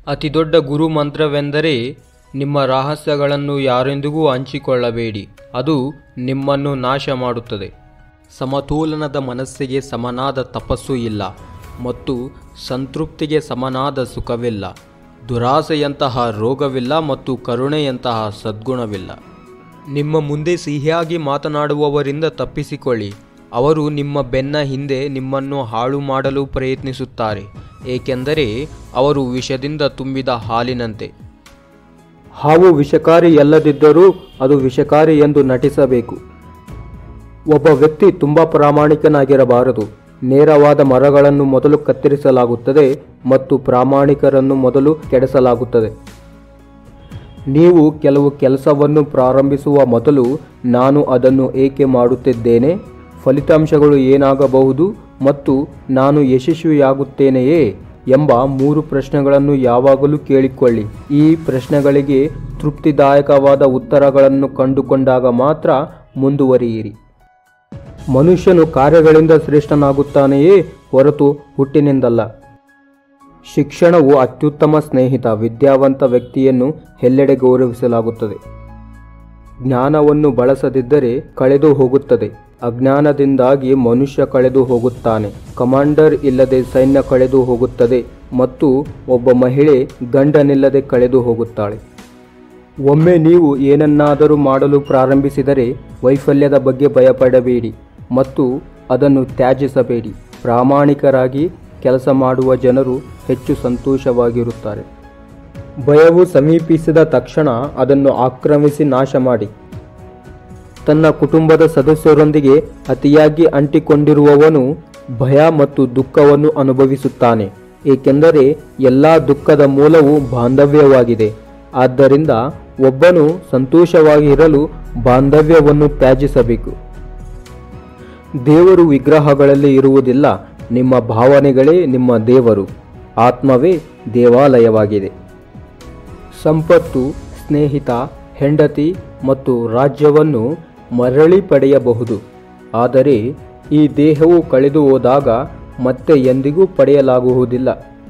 ಅತಿದೊಡ್ಡ ಗುರು ಮಂತ್ರವೆಂದರೆ ನಿಮ್ಮ ರಹಸ್ಯಗಳನ್ನು ಯಾರೊಂದಿಗೂ ಹಂಚಿಕೊಳ್ಳಬೇಡಿ ಅದು ನಿಮ್ಮನ್ನು ನಾಶ ಮಾಡುತ್ತದೆ ಸಮತೋಲನದ ಮನಸ್ಸಿಗೆ ಸಮನಾದ ತಪಸ್ಸು ಇಲ್ಲ ಮತ್ತು ಸಂತೃಪ್ತಿಗೆ ಸಮನಾದ ಸುಖವಿಲ್ಲ ದುರಾಸೆಯಂತಹ ರೋಗವಿಲ್ಲ ಮತ್ತು ಕರುಣೆಯಂತಹ ಸದ್ಗುಣವಿಲ್ಲ ನಿಮ್ಮ ಮುಂದೆ ಸಿಹಿಯಾಗಿ ಮಾತನಾಡುವವರಿಂದ ತಪ್ಪಿಸಿಕೊಳ್ಳಿ ಅವರು ನಿಮ್ಮ ಬೆನ್ನ ಹಿಂದೆ ನಿಮ್ಮನ್ನು ಹಾಳು ಮಾಡಲು ಪ್ರಯತ್ನಿಸುತ್ತಾರೆ ಏಕೆಂದರೆ ಅವರು ವಿಷದಿಂದ ತುಂಬಿದ ಹಾಲಿನಂತೆ ಹಾವು ವಿಷಕಾರಿ ಅಲ್ಲದಿದ್ದರೂ ಅದು ವಿಷಕಾರಿ ಎಂದು ನಟಿಸಬೇಕು ಒಬ್ಬ ವ್ಯಕ್ತಿ ತುಂಬ ಪ್ರಾಮಾಣಿಕನಾಗಿರಬಾರದು ನೇರವಾದ ಮರಗಳನ್ನು ಮೊದಲು ಕತ್ತರಿಸಲಾಗುತ್ತದೆ ಮತ್ತು ಪ್ರಾಮಾಣಿಕರನ್ನು ಮೊದಲು ಕೆಡಿಸಲಾಗುತ್ತದೆ ನೀವು ಕೆಲವು ಕೆಲಸವನ್ನು ಪ್ರಾರಂಭಿಸುವ ಮೊದಲು ನಾನು ಅದನ್ನು ಏಕೆ ಮಾಡುತ್ತಿದ್ದೇನೆ ಫಲಿತಾಂಶಗಳು ಏನಾಗಬಹುದು ಮತ್ತು ನಾನು ಯಶಸ್ವಿಯಾಗುತ್ತೇನೆಯೇ ಎಂಬ ಮೂರು ಪ್ರಶ್ನೆಗಳನ್ನು ಯಾವಾಗಲೂ ಕೇಳಿಕೊಳ್ಳಿ ಈ ಪ್ರಶ್ನೆಗಳಿಗೆ ತೃಪ್ತಿದಾಯಕವಾದ ಉತ್ತರಗಳನ್ನು ಕಂಡುಕೊಂಡಾಗ ಮಾತ್ರ ಮುಂದುವರಿಯಿರಿ ಮನುಷ್ಯನು ಕಾರ್ಯಗಳಿಂದ ಶ್ರೇಷ್ಠನಾಗುತ್ತಾನೆಯೇ ಹೊರತು ಹುಟ್ಟಿನಿಂದಲ್ಲ ಶಿಕ್ಷಣವು ಅತ್ಯುತ್ತಮ ಸ್ನೇಹಿತ ವಿದ್ಯಾವಂತ ವ್ಯಕ್ತಿಯನ್ನು ಎಲ್ಲೆಡೆ ಗೌರವಿಸಲಾಗುತ್ತದೆ ಜ್ಞಾನವನ್ನು ಬಳಸದಿದ್ದರೆ ಕಳೆದು ಹೋಗುತ್ತದೆ ಅಜ್ಞಾನದಿಂದಾಗಿ ಮನುಷ್ಯ ಕಳೆದು ಹೋಗುತ್ತಾನೆ ಕಮಾಂಡರ್ ಇಲ್ಲದೆ ಸೈನ್ಯ ಕಳೆದು ಹೋಗುತ್ತದೆ ಮತ್ತು ಒಬ್ಬ ಮಹಿಳೆ ಗಂಡನಿಲ್ಲದೆ ಕಳೆದು ಹೋಗುತ್ತಾಳೆ ಒಮ್ಮೆ ನೀವು ಏನನ್ನಾದರೂ ಮಾಡಲು ಪ್ರಾರಂಭಿಸಿದರೆ ವೈಫಲ್ಯದ ಬಗ್ಗೆ ಭಯಪಡಬೇಡಿ ಮತ್ತು ಅದನ್ನು ತ್ಯಾಜಿಸಬೇಡಿ ಪ್ರಾಮಾಣಿಕರಾಗಿ ಕೆಲಸ ಮಾಡುವ ಜನರು ಹೆಚ್ಚು ಸಂತೋಷವಾಗಿರುತ್ತಾರೆ ಭಯವು ಸಮೀಪಿಸಿದ ತಕ್ಷಣ ಅದನ್ನು ಆಕ್ರಮಿಸಿ ನಾಶ ಮಾಡಿ ತನ್ನ ಕುಟುಂಬದ ಸದಸ್ಯರೊಂದಿಗೆ ಅತಿಯಾಗಿ ಅಂಟಿಕೊಂಡಿರುವವನು ಭಯ ಮತ್ತು ದುಃಖವನ್ನು ಅನುಭವಿಸುತ್ತಾನೆ ಏಕೆಂದರೆ ಎಲ್ಲ ದುಃಖದ ಮೂಲವು ಬಾಂಧವ್ಯವಾಗಿದೆ ಆದ್ದರಿಂದ ಒಬ್ಬನು ಸಂತೋಷವಾಗಿರಲು ಬಾಂಧವ್ಯವನ್ನು ತ್ಯಾಜಿಸಬೇಕು ದೇವರು ವಿಗ್ರಹಗಳಲ್ಲಿ ಇರುವುದಿಲ್ಲ ನಿಮ್ಮ ಭಾವನೆಗಳೇ ನಿಮ್ಮ ದೇವರು ಆತ್ಮವೇ ದೇವಾಲಯವಾಗಿದೆ ಸಂಪತ್ತು ಸ್ನೇಹಿತ ಹೆಂಡತಿ ಮತ್ತು ರಾಜ್ಯವನ್ನು ಮರಳಿ ಪಡೆಯಬಹುದು ಆದರೆ ಈ ದೇಹವು ಕಳೆದು ಹೋದಾಗ ಮತ್ತೆ ಎಂದಿಗೂ ಪಡೆಯಲಾಗುವುದಿಲ್ಲ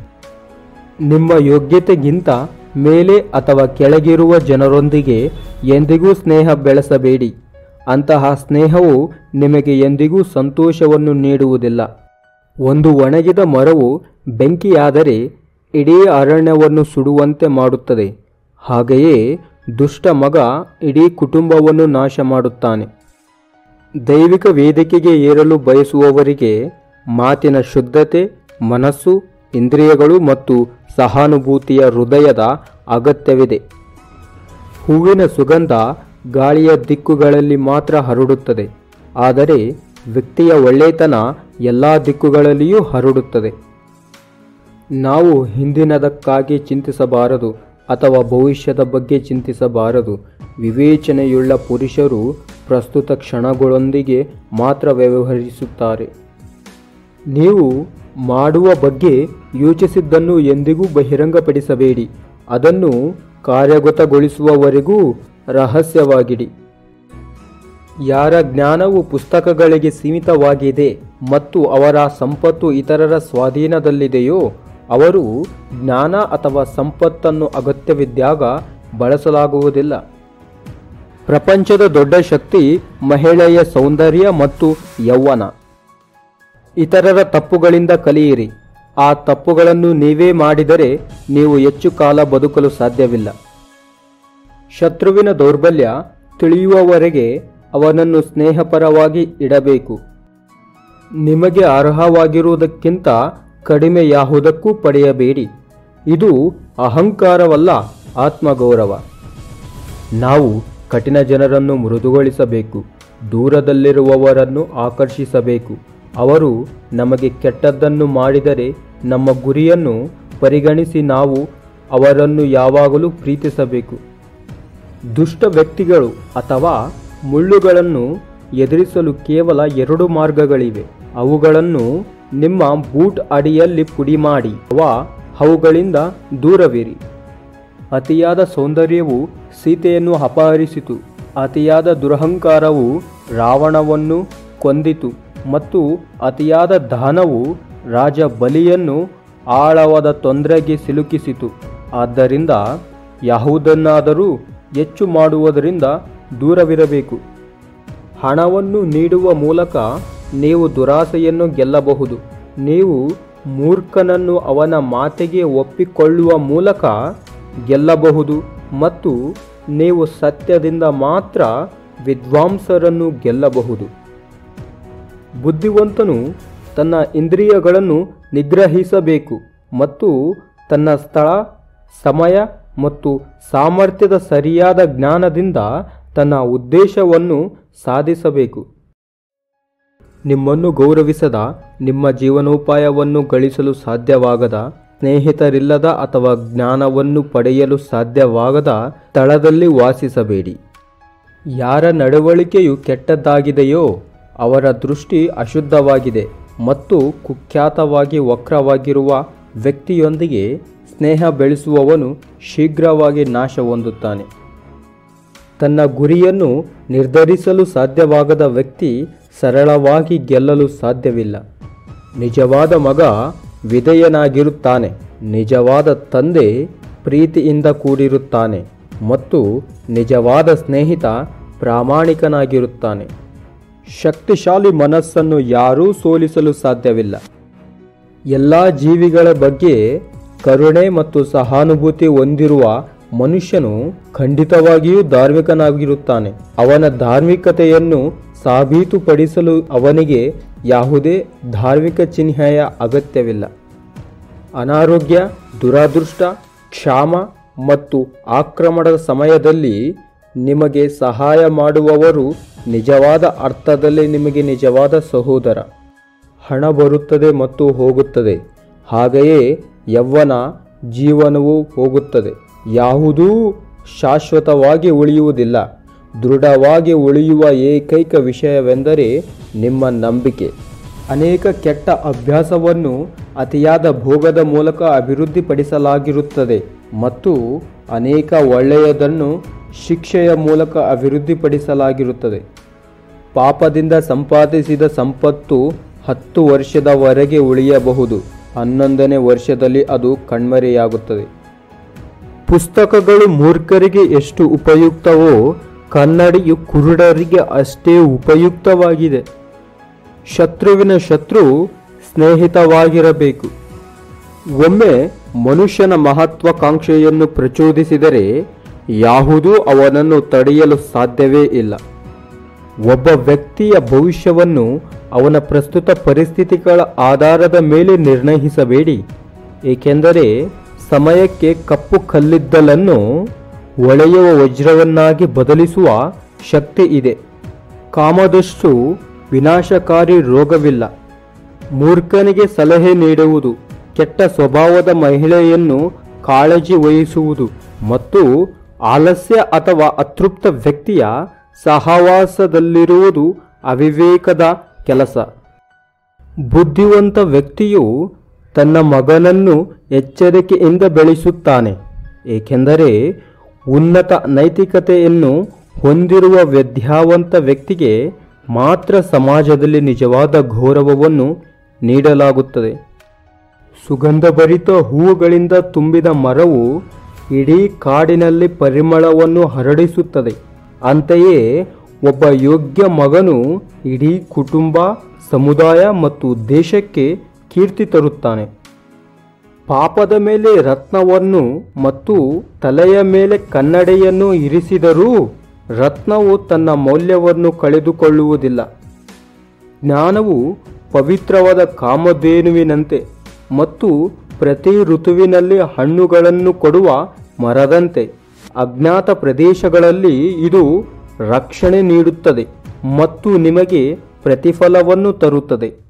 ನಿಮ್ಮ ಯೋಗ್ಯತೆಗಿಂತ ಮೇಲೆ ಅಥವಾ ಕೆಳಗಿರುವ ಜನರೊಂದಿಗೆ ಎಂದಿಗೂ ಸ್ನೇಹ ಬೆಳೆಸಬೇಡಿ ಅಂತಹ ಸ್ನೇಹವು ನಿಮಗೆ ಎಂದಿಗೂ ಸಂತೋಷವನ್ನು ನೀಡುವುದಿಲ್ಲ ಒಂದು ಒಣಗಿದ ಮರವು ಬೆಂಕಿಯಾದರೆ ಇಡೀ ಅರಣ್ಯವನ್ನು ಸುಡುವಂತೆ ಮಾಡುತ್ತದೆ ಹಾಗೆಯೇ ದುಷ್ಟ ಮಗ ಇಡೀ ಕುಟುಂಬವನ್ನು ನಾಶ ಮಾಡುತ್ತಾನೆ ದೈವಿಕ ವೇದಿಕೆಗೆ ಏರಲು ಬಯಸುವವರಿಗೆ ಮಾತಿನ ಶುದ್ಧತೆ ಮನಸ್ಸು ಇಂದ್ರಿಯಗಳು ಮತ್ತು ಸಹಾನುಭೂತಿಯ ಹೃದಯದ ಅಗತ್ಯವಿದೆ ಹೂವಿನ ಸುಗಂಧ ಗಾಳಿಯ ದಿಕ್ಕುಗಳಲ್ಲಿ ಮಾತ್ರ ಹರಡುತ್ತದೆ ಆದರೆ ವ್ಯಕ್ತಿಯ ಒಳ್ಳೆತನ ಎಲ್ಲ ದಿಕ್ಕುಗಳಲ್ಲಿಯೂ ಹರಡುತ್ತದೆ ನಾವು ಹಿಂದಿನದಕ್ಕಾಗಿ ಚಿಂತಿಸಬಾರದು ಅಥವಾ ಭವಿಷ್ಯದ ಬಗ್ಗೆ ಚಿಂತಿಸಬಾರದು ವಿವೇಚನೆಯುಳ್ಳ ಪುರುಷರು ಪ್ರಸ್ತುತ ಕ್ಷಣಗಳೊಂದಿಗೆ ಮಾತ್ರ ವ್ಯವಹರಿಸುತ್ತಾರೆ ನೀವು ಮಾಡುವ ಬಗ್ಗೆ ಯೋಚಿಸಿದ್ದನ್ನು ಎಂದಿಗೂ ಬಹಿರಂಗಪಡಿಸಬೇಡಿ ಅದನ್ನು ಕಾರ್ಯಗತಗೊಳಿಸುವವರೆಗೂ ರಹಸ್ಯವಾಗಿಡಿ ಯಾರ ಜ್ಞಾನವು ಪುಸ್ತಕಗಳಿಗೆ ಸೀಮಿತವಾಗಿದೆ ಮತ್ತು ಅವರ ಸಂಪತ್ತು ಇತರರ ಸ್ವಾಧೀನದಲ್ಲಿದೆಯೋ ಅವರು ಜ್ಞಾನ ಅಥವಾ ಸಂಪತ್ತನ್ನು ಅಗತ್ಯವಿದ್ದಾಗ ಬಳಸಲಾಗುವುದಿಲ್ಲ ಪ್ರಪಂಚದ ದೊಡ್ಡ ಶಕ್ತಿ ಮಹಿಳೆಯ ಸೌಂದರ್ಯ ಮತ್ತು ಯೌವನ ಇತರರ ತಪ್ಪುಗಳಿಂದ ಕಲಿಯಿರಿ ಆ ತಪ್ಪುಗಳನ್ನು ನೀವೇ ಮಾಡಿದರೆ ನೀವು ಹೆಚ್ಚು ಕಾಲ ಬದುಕಲು ಸಾಧ್ಯವಿಲ್ಲ ಶತ್ರುವಿನ ದೌರ್ಬಲ್ಯ ತಿಳಿಯುವವರೆಗೆ ಅವನನ್ನು ಸ್ನೇಹಪರವಾಗಿ ಇಡಬೇಕು ನಿಮಗೆ ಅರ್ಹವಾಗಿರುವುದಕ್ಕಿಂತ ಕಡಿಮೆ ಯಾವುದಕ್ಕೂ ಪಡೆಯಬೇಡಿ ಇದು ಅಹಂಕಾರವಲ್ಲ ಆತ್ಮಗೌರವ ನಾವು ಕಠಿಣ ಜನರನ್ನು ಮೃದುಗೊಳಿಸಬೇಕು ದೂರದಲ್ಲಿರುವವರನ್ನು ಆಕರ್ಷಿಸಬೇಕು ಅವರು ನಮಗೆ ಕೆಟ್ಟದ್ದನ್ನು ಮಾಡಿದರೆ ನಮ್ಮ ಗುರಿಯನ್ನು ಪರಿಗಣಿಸಿ ನಾವು ಅವರನ್ನು ಯಾವಾಗಲೂ ಪ್ರೀತಿಸಬೇಕು ದುಷ್ಟ ವ್ಯಕ್ತಿಗಳು ಅಥವಾ ಮುಳ್ಳುಗಳನ್ನು ಎದುರಿಸಲು ಕೇವಲ ಎರಡು ಮಾರ್ಗಗಳಿವೆ ಅವುಗಳನ್ನು ನಿಮ್ಮ ಬೂಟ್ ಅಡಿಯಲ್ಲಿ ಪುಡಿ ಮಾಡಿ ಅಥವಾ ಅವುಗಳಿಂದ ದೂರವಿರಿ ಅತಿಯಾದ ಸೌಂದರ್ಯವು ಸೀತೆಯನ್ನು ಅಪಹರಿಸಿತು ಅತಿಯಾದ ದುರಹಂಕಾರವು ರಾವಣವನ್ನು ಕೊಂದಿತು ಮತ್ತು ಅತಿಯಾದ ದಾನವು ರಾಜ ಬಲಿಯನ್ನು ಆಳವಾದ ತೊಂದರೆಗೆ ಸಿಲುಕಿಸಿತು ಆದ್ದರಿಂದ ಯಾವುದನ್ನಾದರೂ ಹೆಚ್ಚು ಮಾಡುವುದರಿಂದ ದೂರವಿರಬೇಕು ಹಣವನ್ನು ನೀಡುವ ಮೂಲಕ ನೀವು ದುರಾಸೆಯನ್ನು ಗೆಲ್ಲಬಹುದು ನೀವು ಮೂರ್ಖನನ್ನು ಅವನ ಮಾತಿಗೆ ಒಪ್ಪಿಕೊಳ್ಳುವ ಮೂಲಕ ಗೆಲ್ಲಬಹುದು ಮತ್ತು ನೀವು ಸತ್ಯದಿಂದ ಮಾತ್ರ ವಿದ್ವಾಂಸರನ್ನು ಗೆಲ್ಲಬಹುದು ಬುದ್ಧಿವಂತನು ತನ್ನ ಇಂದ್ರಿಯಗಳನ್ನು ನಿಗ್ರಹಿಸಬೇಕು ಮತ್ತು ತನ್ನ ಸ್ಥಳ ಸಮಯ ಮತ್ತು ಸಾಮರ್ಥ್ಯದ ಸರಿಯಾದ ಜ್ಞಾನದಿಂದ ತನ್ನ ಉದ್ದೇಶವನ್ನು ಸಾಧಿಸಬೇಕು ನಿಮ್ಮನ್ನು ಗೌರವಿಸದ ನಿಮ್ಮ ಜೀವನೋಪಾಯವನ್ನು ಗಳಿಸಲು ಸಾಧ್ಯವಾಗದ ಸ್ನೇಹಿತರಿಲ್ಲದ ಅಥವಾ ಜ್ಞಾನವನ್ನು ಪಡೆಯಲು ಸಾಧ್ಯವಾಗದ ಸ್ಥಳದಲ್ಲಿ ವಾಸಿಸಬೇಡಿ ಯಾರ ನಡವಳಿಕೆಯು ಕೆಟ್ಟದ್ದಾಗಿದೆಯೋ ಅವರ ದೃಷ್ಟಿ ಅಶುದ್ಧವಾಗಿದೆ ಮತ್ತು ಕುಖ್ಯಾತವಾಗಿ ವಕ್ರವಾಗಿರುವ ವ್ಯಕ್ತಿಯೊಂದಿಗೆ ಸ್ನೇಹ ಬೆಳೆಸುವವನು ಶೀಘ್ರವಾಗಿ ನಾಶ ಹೊಂದುತ್ತಾನೆ ತನ್ನ ಗುರಿಯನ್ನು ನಿರ್ಧರಿಸಲು ಸಾಧ್ಯವಾಗದ ವ್ಯಕ್ತಿ ಸರಳವಾಗಿ ಗೆಲ್ಲಲು ಸಾಧ್ಯವಿಲ್ಲ ನಿಜವಾದ ಮಗ ವಿಧೇಯನಾಗಿರುತ್ತಾನೆ ನಿಜವಾದ ತಂದೆ ಪ್ರೀತಿಯಿಂದ ಕೂಡಿರುತ್ತಾನೆ ಮತ್ತು ನಿಜವಾದ ಸ್ನೇಹಿತ ಪ್ರಾಮಾಣಿಕನಾಗಿರುತ್ತಾನೆ ಶಕ್ತಿಶಾಲಿ ಮನಸ್ಸನ್ನು ಯಾರೂ ಸೋಲಿಸಲು ಸಾಧ್ಯವಿಲ್ಲ ಎಲ್ಲ ಜೀವಿಗಳ ಬಗ್ಗೆ ಕರುಣೆ ಮತ್ತು ಸಹಾನುಭೂತಿ ಹೊಂದಿರುವ ಮನುಷ್ಯನು ಖಂಡಿತವಾಗಿಯೂ ಧಾರ್ಮಿಕನಾಗಿರುತ್ತಾನೆ ಅವನ ಧಾರ್ಮಿಕತೆಯನ್ನು ಸಾಬೀತುಪಡಿಸಲು ಅವನಿಗೆ ಯಾವುದೇ ಧಾರ್ಮಿಕ ಚಿಹ್ನೆಯ ಅಗತ್ಯವಿಲ್ಲ ಅನಾರೋಗ್ಯ ದುರಾದೃಷ್ಟ ಕ್ಷಾಮ ಮತ್ತು ಆಕ್ರಮಣದ ಸಮಯದಲ್ಲಿ ನಿಮಗೆ ಸಹಾಯ ಮಾಡುವವರು ನಿಜವಾದ ಅರ್ಥದಲ್ಲಿ ನಿಮಗೆ ನಿಜವಾದ ಸಹೋದರ ಹಣ ಬರುತ್ತದೆ ಮತ್ತು ಹೋಗುತ್ತದೆ ಹಾಗೆಯೇ ಯೌವನ ಜೀವನವೂ ಹೋಗುತ್ತದೆ ಯಾವುದೂ ಶಾಶ್ವತವಾಗಿ ಉಳಿಯುವುದಿಲ್ಲ ದೃಢವಾಗಿ ಉಳಿಯುವ ಏಕೈಕ ವಿಷಯವೆಂದರೆ ನಿಮ್ಮ ನಂಬಿಕೆ ಅನೇಕ ಕೆಟ್ಟ ಅಭ್ಯಾಸವನ್ನು ಅತಿಯಾದ ಭೋಗದ ಮೂಲಕ ಅಭಿವೃದ್ಧಿಪಡಿಸಲಾಗಿರುತ್ತದೆ ಮತ್ತು ಅನೇಕ ಒಳ್ಳೆಯದನ್ನು ಶಿಕ್ಷೆಯ ಮೂಲಕ ಅಭಿವೃದ್ಧಿಪಡಿಸಲಾಗಿರುತ್ತದೆ ಪಾಪದಿಂದ ಸಂಪಾದಿಸಿದ ಸಂಪತ್ತು ಹತ್ತು ವರ್ಷದವರೆಗೆ ಉಳಿಯಬಹುದು ಹನ್ನೊಂದನೇ ವರ್ಷದಲ್ಲಿ ಅದು ಕಣ್ಮರೆಯಾಗುತ್ತದೆ ಪುಸ್ತಕಗಳು ಮೂರ್ಖರಿಗೆ ಎಷ್ಟು ಉಪಯುಕ್ತವೋ ಕನ್ನಡಿಯು ಕುರುಡರಿಗೆ ಅಷ್ಟೇ ಉಪಯುಕ್ತವಾಗಿದೆ ಶತ್ರುವಿನ ಶತ್ರು ಸ್ನೇಹಿತವಾಗಿರಬೇಕು ಒಮ್ಮೆ ಮನುಷ್ಯನ ಮಹತ್ವಾಕಾಂಕ್ಷೆಯನ್ನು ಪ್ರಚೋದಿಸಿದರೆ ಯಾವುದೂ ಅವನನ್ನು ತಡೆಯಲು ಸಾಧ್ಯವೇ ಇಲ್ಲ ಒಬ್ಬ ವ್ಯಕ್ತಿಯ ಭವಿಷ್ಯವನ್ನು ಅವನ ಪ್ರಸ್ತುತ ಪರಿಸ್ಥಿತಿಗಳ ಆಧಾರದ ಮೇಲೆ ನಿರ್ಣಯಿಸಬೇಡಿ ಏಕೆಂದರೆ ಸಮಯಕ್ಕೆ ಕಪ್ಪು ಕಲ್ಲಿದ್ದಲನ್ನು ಒಳೆಯುವ ವಜ್ರವನ್ನಾಗಿ ಬದಲಿಸುವ ಶಕ್ತಿ ಇದೆ ಕಾಮದಷ್ಟು ವಿನಾಶಕಾರಿ ರೋಗವಿಲ್ಲ ಮೂರ್ಖನಿಗೆ ಸಲಹೆ ನೀಡುವುದು ಕೆಟ್ಟ ಸ್ವಭಾವದ ಮಹಿಳೆಯನ್ನು ಕಾಳಜಿ ವಹಿಸುವುದು ಮತ್ತು ಆಲಸ್ಯ ಅಥವಾ ಅತೃಪ್ತ ವ್ಯಕ್ತಿಯ ಸಹವಾಸದಲ್ಲಿರುವುದು ಅವಿವೇಕದ ಕೆಲಸ ಬುದ್ಧಿವಂತ ವ್ಯಕ್ತಿಯು ತನ್ನ ಮಗನನ್ನು ಎಚ್ಚರಿಕೆಯಿಂದ ಬೆಳೆಸುತ್ತಾನೆ ಏಕೆಂದರೆ ಉನ್ನತ ನೈತಿಕತೆಯನ್ನು ಹೊಂದಿರುವ ವಿದ್ಯಾವಂತ ವ್ಯಕ್ತಿಗೆ ಮಾತ್ರ ಸಮಾಜದಲ್ಲಿ ನಿಜವಾದ ಗೌರವವನ್ನು ನೀಡಲಾಗುತ್ತದೆ ಸುಗಂಧಭರಿತ ಹೂವುಗಳಿಂದ ತುಂಬಿದ ಮರವು ಇಡೀ ಕಾಡಿನಲ್ಲಿ ಪರಿಮಳವನ್ನು ಹರಡಿಸುತ್ತದೆ ಅಂತೆಯೇ ಒಬ್ಬ ಯೋಗ್ಯ ಮಗನು ಇಡೀ ಕುಟುಂಬ ಸಮುದಾಯ ಮತ್ತು ದೇಶಕ್ಕೆ ಕೀರ್ತಿ ತರುತ್ತಾನೆ ಪಾಪದ ಮೇಲೆ ರತ್ನವನ್ನು ಮತ್ತು ತಲೆಯ ಮೇಲೆ ಕನ್ನಡೆಯನ್ನು ಇರಿಸಿದರೂ ರತ್ನವು ತನ್ನ ಮೌಲ್ಯವನ್ನು ಕಳೆದುಕೊಳ್ಳುವುದಿಲ್ಲ ಜ್ಞಾನವು ಪವಿತ್ರವಾದ ಕಾಮಧೇನುವಿನಂತೆ ಮತ್ತು ಪ್ರತಿ ಋತುವಿನಲ್ಲಿ ಹಣ್ಣುಗಳನ್ನು ಕೊಡುವ ಮರದಂತೆ ಅಜ್ಞಾತ ಪ್ರದೇಶಗಳಲ್ಲಿ ಇದು ರಕ್ಷಣೆ ನೀಡುತ್ತದೆ ಮತ್ತು ನಿಮಗೆ ಪ್ರತಿಫಲವನ್ನು ತರುತ್ತದೆ